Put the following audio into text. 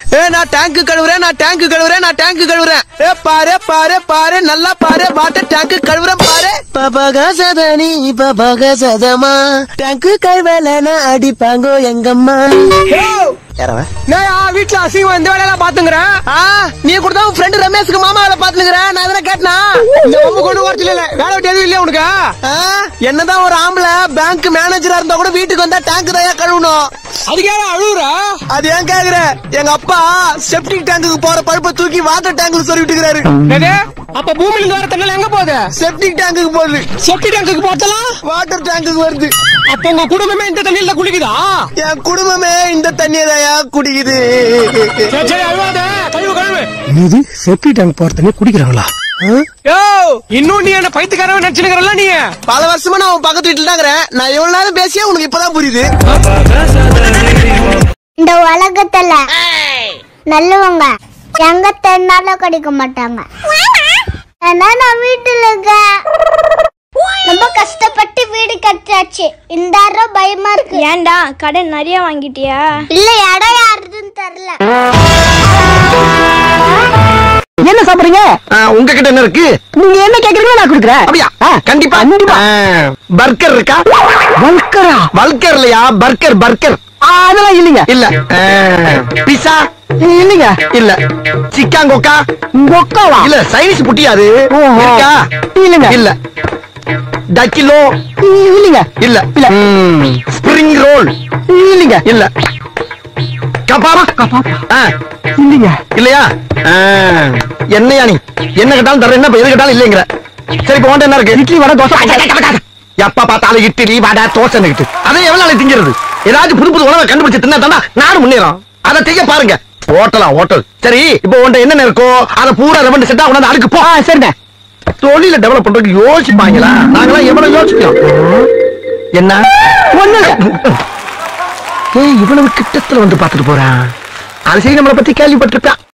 ஏ நான் டேங்க் கழுவுறேன் நான் டேங்க் கழுவுறேன் நான் டேங்க் கழுவுறேன் ஏ பாரு பாரு பாரு நல்லா பாரு வாட்டர் டேங்க் கழுவுறேன் பாரு பபக சதனி பபக சதமா டேங்க் கழுவலனா அடிப்பாங்கோ எங்கம்மா யாரவ நான் வீட்டுல அசிங்கம் இந்த வேலையெல்லாம் பாத்துங்கிறேன் ஆ நீ கொடுத்தா உன் ஃப்ரெண்ட் ரமேஷ்க்கு மாமா வேலை பாத்துக்கிறேன் நான் எதனா கேட்டனா இந்த ஒம்பு கொண்டு வரத்துல இல்ல வேலை விட்டு எதுவும் இல்லையா உனக்கு ஆ, என்னதான் ஒரு ஆம்பளை பேங்க் மேனேஜரா இருந்தா கூட வீட்டுக்கு வந்தா டேங்க் தான் கழுவணும் அதுக்காக அழுகுறா அது ஏன் கேக்குற எங்க அப்பா செப்டிக் டேங்குக்கு போற பழுப்பை தூக்கி வாட்டர் டேங்க்ல சொல்லிட்டு இருக்கிறாரு என்னது? அப்ப பூமியில இருந்து வர தண்ணி எங்க போகுது செப்டிக் டேங்குக்கு போகுது செப்டி டேங்குக்கு போட்டலாம் வாட்டர் டேங்குக்கு வருது அப்ப உங்க குடும்பமே இந்த தண்ணியில தான் குளிக்குதா என் குடும்பமே இந்த தண்ணியை தான் குடிக்குது சரி சரி அழுவாத கழுவு கழுவு இது செப்டி டேங்க் போற தண்ணி குடிக்கிறாங்களா யோ இன்னும் நீ என்ன பைத்துக்காரன் நினைச்சுக்கிறல்ல நீ பல வருஷமா நான் உன் பக்கத்து வீட்டுல தான் இருக்கிறேன் நான் எவ்வளவு நேரம் பேசியா உனக்கு இப்பதான் புரியுது இந்த உலகத்துல நல்லவங்க எங்க தென்னாலும் கிடைக்க மாட்டாங்க ஆனா நான் வீட்டுல இருக்கேன் ரொம்ப கஷ்டப்பட்டு வீடு கட்டியாச்சு இந்த அறம் பயமா இருக்கு ஏன்டா கடன் நிறைய வாங்கிட்டியா இல்ல இடம் யாருதுன்னு தெரியல என்ன சாப்பிடுறீங்க உங்ககிட்ட என்ன இருக்கு நீங்க என்ன கேக்குறீங்களோ நான் கொடுக்குறேன் அப்படியா கண்டிப்பா கண்டிப்பா. பர்கர் இருக்கா வல்கரா பல்கர் இல்லையா பர்கர் பர்கர் அதெல்லாம் இல்லைங்க இல்ல பிசா இல்லைங்க இல்ல சிக்காங்கோக்கா கொக்காவா இல்ல சைனீஸ் புட்டியா அது ஓஹோ. இருக்கா இல்லைங்க இல்ல டக்கிலோ இல்லைங்க இல்ல இல்ல. ஸ்பிரிங் ரோல் இல்லைங்க இல்ல கபாபா ஆ, இல்லைங்க இல்லையா ஆ, என்னையா நீ என்ன கேட்டாலும் தர என்ன எது கேட்டாலும் இல்லைங்கிற சரி இப்போ உன்ட்ட என்ன இருக்கு இட்லி வடை தோசை எப்ப பார்த்தாலும் இட்லி வடை தோசை கிட்டு அதை எவ்வளவு நாளைக்கு திங்கிறது ஏதாச்சும் புது புது உணவை கண்டுபிடிச்சு தின்னா தானே நாடு முன்னேறும் அதை செய்ய பாருங்க ஓட்டலாம் ஓட்டல் சரி இப்போ உன்ட்ட என்னென்ன இருக்கோ அதை பூரா ரெவண்டு செட்டா உணர்ந்து அடுக்கு போ ஆ சரிண்ணே தொழில டெவலப் பண்றதுக்கு யோசிப்பாங்களா நாங்களாம் எவ்வளவு யோசிக்கிறோம் என்ன ஒண்ணு ஏய் இவ்வளவு கிட்டத்துல வந்து பாத்துட்டு போறான் அது சரி நம்மளை பத்தி கேள்விப்பட்டிருப்பான்